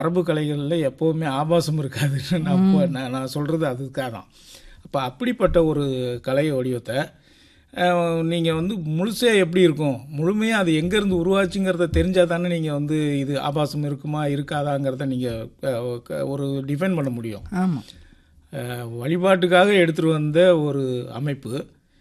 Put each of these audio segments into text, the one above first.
மரபு கலைகளில் எப்போவுமே ஆபாசம் இருக்காதுன்னு நான் இப்போ நான் நான் சொல்கிறது அதுக்காக தான் அப்போ அப்படிப்பட்ட ஒரு கலை வடிவத்தை நீங்கள் வந்து முழுசாக எப்படி இருக்கும் முழுமையாக அது எங்கேருந்து உருவாச்சுங்கிறத தெரிஞ்சால் தானே நீங்கள் வந்து இது ஆபாசம் இருக்குமா இருக்காதாங்கிறத நீங்கள் ஒரு டிஃபைன் பண்ண முடியும் ஆமாம் அஹ், வழிபாட்டுக்காக எடுத்துகிட்டு வந்த ஒரு அமைப்பு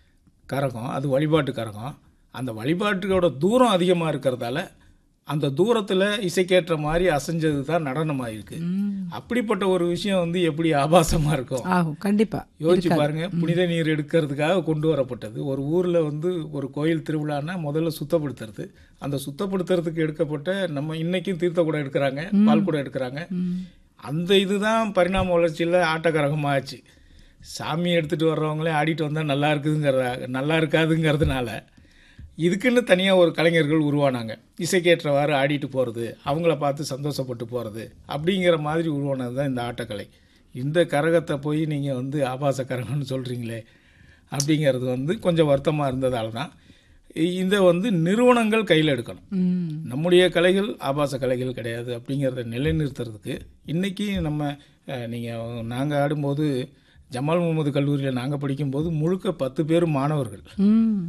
கரகம் அது வழிபாட்டு கரகம் அந்த வழிபாட்டுக்கோட தூரம் அதிகமாக இருக்கிறதால அந்த தூரத்தில் இசைக்கேற்ற மாதிரி அசைஞ்சது தான் நடனமாக இருக்கு அப்படிப்பட்ட ஒரு விஷயம் வந்து எப்படி ஆபாசமாக இருக்கும் ஆகும் கண்டிப்பா யோசிச்சு பாருங்க புனித நீர் எடுக்கிறதுக்காக கொண்டு வரப்பட்டது ஒரு ஊரில் வந்து ஒரு கோயில் திருவிழான்னா முதல்ல சுத்தப்படுத்துறது அந்த சுத்தப்படுத்துறதுக்கு எடுக்கப்பட்ட நம்ம இன்னைக்கும் தீர்த்த கூட எடுக்கிறாங்க பால் கூட எடுக்கிறாங்க அந்த இதுதான் பரிணாம வளர்ச்சியில் ஆட்டக்கரகமாச்சு சாமி எடுத்துட்டு வர்றவங்களே ஆடிட்டு வந்தால் நல்லா இருக்குதுங்கிறதா நல்லா இருக்காதுங்கிறதுனால இதுக்குன்னு தனியாக ஒரு கலைஞர்கள் உருவானாங்க இசைக்கேற்றவாறு ஆடிட்டு போகிறது அவங்கள பார்த்து சந்தோஷப்பட்டு போகிறது அப்படிங்கிற மாதிரி உருவானது தான் இந்த ஆட்டக்கலை இந்த கரகத்தை போய் நீங்கள் வந்து ஆபாச கரகம்னு சொல்கிறீங்களே அப்படிங்கிறது வந்து கொஞ்சம் வருத்தமாக இருந்ததால தான் இந்த வந்து நிறுவனங்கள் கையில் எடுக்கணும் ம் நம்முடைய கலைகள் ஆபாச கலைகள் கிடையாது அப்படிங்கிறத நிலைநிறுத்துறதுக்கு இன்றைக்கி நம்ம நீங்கள் நாங்கள் ஆடும்போது ஜமால் முகமது கல்லூரியில் நாங்கள் படிக்கும்போது முழுக்க பத்து பேர் மாணவர்கள் ம்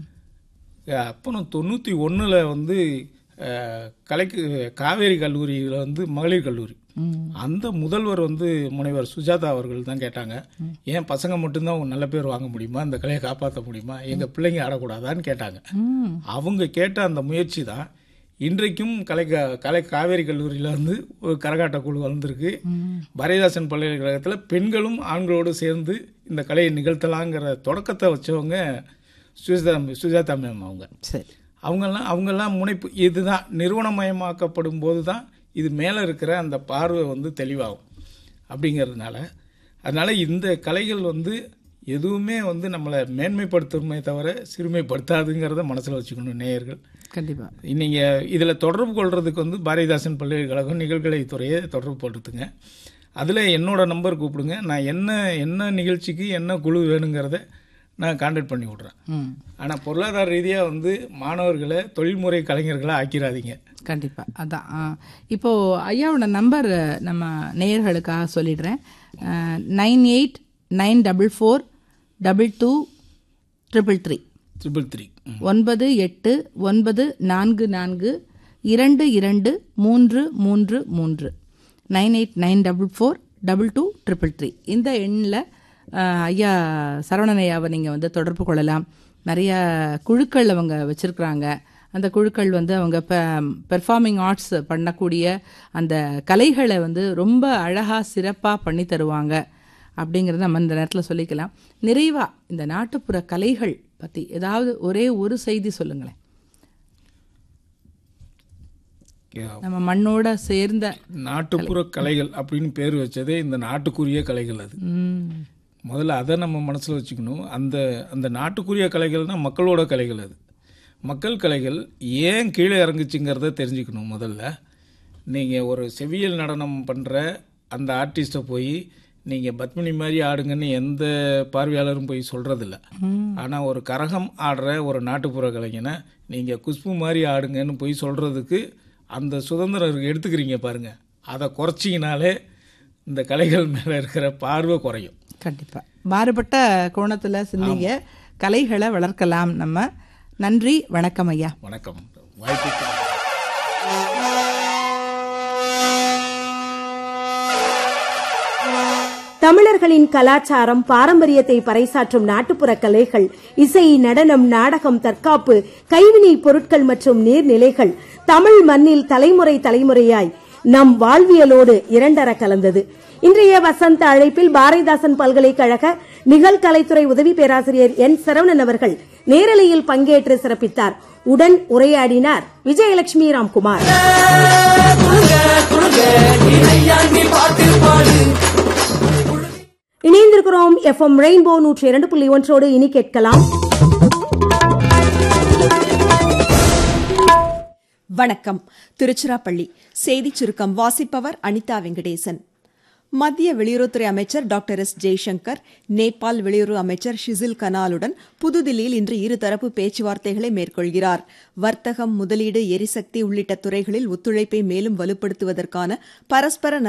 அஹ் அப்புறம் தொண்ணூற்றி ஒன்றில் வந்து அஹ், கலைக்கு காவேரி கல்லூரியில் வந்து மகளிர் கல்லூரி ம் அந்த முதல்வர் வந்து முனைவர் சுஜாதா அவர்கள் தான் கேட்டாங்க ஏன் பசங்க மட்டும்தான் நல்ல பேர் வாங்க முடியுமா இந்த கலையை காப்பாற்ற முடியுமா எங்கள் பிள்ளைங்க ஆடக்கூடாதான்னு கேட்டாங்க ம் அவங்க கேட்ட அந்த முயற்சி தான் இன்றைக்கும் கலை க- கலை காவேரி கல்லூரியில் வந்து ஒரு கரகாட்ட குழு வந்திருக்கு பாரதிதாசன் பல்கலைக்கழகத்தில் பெண்களும் ஆண்களோடு சேர்ந்து இந்த கலையை நிகழ்த்தலாங்கிற தொடக்கத்தை வச்சவங்க சுஜாதா சுஜாதா மேம் அவங்க சரி அவங்கெல்லாம் அவங்கெல்லாம் முனைப்பு இதுதான் நிறுவனமயமாக்கப்படும் போது தான் இது மேலே இருக்கிற அந்த பார்வை வந்து தெளிவாகும் அப்படிங்கிறதுனால அதனால் இந்த கலைகள் வந்து எதுவுமே வந்து நம்மளை மேன்மைப்படுத்துமே தவிர சிறுமைப்படுத்தாதுங்கிறத மனசில் வச்சுக்கணும் நேயர்கள் கண்டிப்பா நீங்கள் இதில் தொடர்பு கொள்றதுக்கு வந்து பாரதிதாசன் பல்கலைக்கழகம் நிகழ்கலை துறையை தொடர்பு படுத்துங்க அதில் என்னோட நம்பர் கூப்பிடுங்க நான் என்ன என்ன நிகழ்ச்சிக்கு என்ன குழு வேணுங்கிறத நான் கான்டாக்ட் பண்ணி விட்றேன் ம் ஆனால் பொருளாதார ரீதியாக வந்து மாணவர்களை தொழில்முறை கலைஞர்களாக ஆக்கிடாதீங்க கண்டிப்பா அதான் ஆ. இப்போ ஐயாவோட நம்பர் நம்ம நேயர்களுக்காக சொல்லிடுறேன் nine eight nine double four double two triple three triple three ஒன்பது எட்டு ஒன்பது நான்கு நான்கு இரண்டு இரண்டு மூன்று மூன்று மூன்று nine eight nine double four double two triple three இந்த எண்ணில் ஐயா சரவணன் ஐயாவை நீங்கள் வந்து தொடர்பு கொள்ளலாம் நிறைய குழுக்கள் அவங்க வச்சுருக்குறாங்க அந்த குழுக்கள் வந்து அவங்க பெர்ஃபார்மிங் ஆர்ட்ஸ் பண்ணக்கூடிய அந்த கலைகளை வந்து ரொம்ப அழகாக சிறப்பாக பண்ணி தருவாங்க அப்படிங்கிறத நம்ம இந்த நேரத்தில் சொல்லிக்கலாம் நிறைவா இந்த நாட்டுப்புற கலைகள் பற்றி ஏதாவது ஒரே ஒரு செய்தி சொல்லுங்களேன் நம்ம மண்ணோட சேர்ந்த நாட்டுப்புற கலைகள் அப்படின்னு பேர் வச்சதே இந்த நாட்டுக்குரிய கலைகள் அது ம், முதல்ல அதை நம்ம மனசில் வச்சுக்கணும் அந்த அந்த நாட்டுக்குரிய கலைகள்னா மக்களோட கலைகள் அது மக்கள் கலைகள் ஏன் கீழே இறங்குச்சுங்கிறத தெரிஞ்சுக்கணும் முதல்ல நீங்கள் ஒரு செவியல் நடனம் பண்ணுற அந்த ஆர்டிஸ்ட்டை போய் நீங்கள் பத்மினி மாதிரி ஆடுங்கன்னு எந்த பார்வையாளரும் போய் சொல்கிறதில்ல ஆனால் ஒரு கரகம் ஆடுற ஒரு நாட்டுப்புற கலைஞனை நீங்கள் குஷ்பு மாதிரி ஆடுங்கன்னு போய் சொல்கிறதுக்கு அந்த சுதந்திரம் எடுத்துக்கிறீங்க பாருங்கள் அதை குறைச்சிங்கனாலே இந்த கலைகள் மேலே இருக்கிற பார்வை குறையும் கண்டிப்பா மாறுபட்ட கோணத்துல சிந்திங்க கலைகளை வளர்க்கலாம் நம்ம நன்றி வணக்கம் ஐயா வணக்கம் வாய்ப்புக்கு தமிழர்களின் கலாச்சாரம் பாரம்பரியத்தை பறைசாற்றும் நாட்டுப்புற கலைகள் இசை நடனம் நாடகம் தற்காப்பு கைவினைப் பொருட்கள் மற்றும் நீர்நிலைகள் தமிழ் மண்ணில் தலைமுறை தலைமுறையாய் நம் வாழ்வியலோடு இரண்டர கலந்தது இன்றைய வசந்த அழைப்பில் பாரதிதாசன் பல்கலைக்கழக நிகழ்கலைத்துறை உதவி பேராசிரியர் என் சரவணன் அவர்கள் நேரலையில் பங்கேற்று சிறப்பித்தார் உடன் உரையாடினார் விஜயலட்சுமி ராம்குமார் இணைந்திருக்கிறோம் எஃப்எம் ரெயின்போ நூற்றி இரண்டு புள்ளி ஒன்றோடு இனி கேட்கலாம் வணக்கம் திருச்சிராப்பள்ளி செய்திச் சுருக்கம் வாசிப்பவர் அனிதா வெங்கடேசன் மத்திய வெளியுறவுத்துறை அமைச்சர் டாக்டர் எஸ் ஜெய்சங்கர் நேபாள் வெளியுறவு அமைச்சர் ஷிசில் கனாலுடன் புதுதில்லியில் இன்று இருதரப்பு பேச்சுவார்த்தைகளை மேற்கொள்கிறார் வர்த்தகம் முதலீடு எரிசக்தி உள்ளிட்ட துறைகளில் ஒத்துழைப்பை மேலும் வலுப்படுத்துவதற்கான பரஸ்பர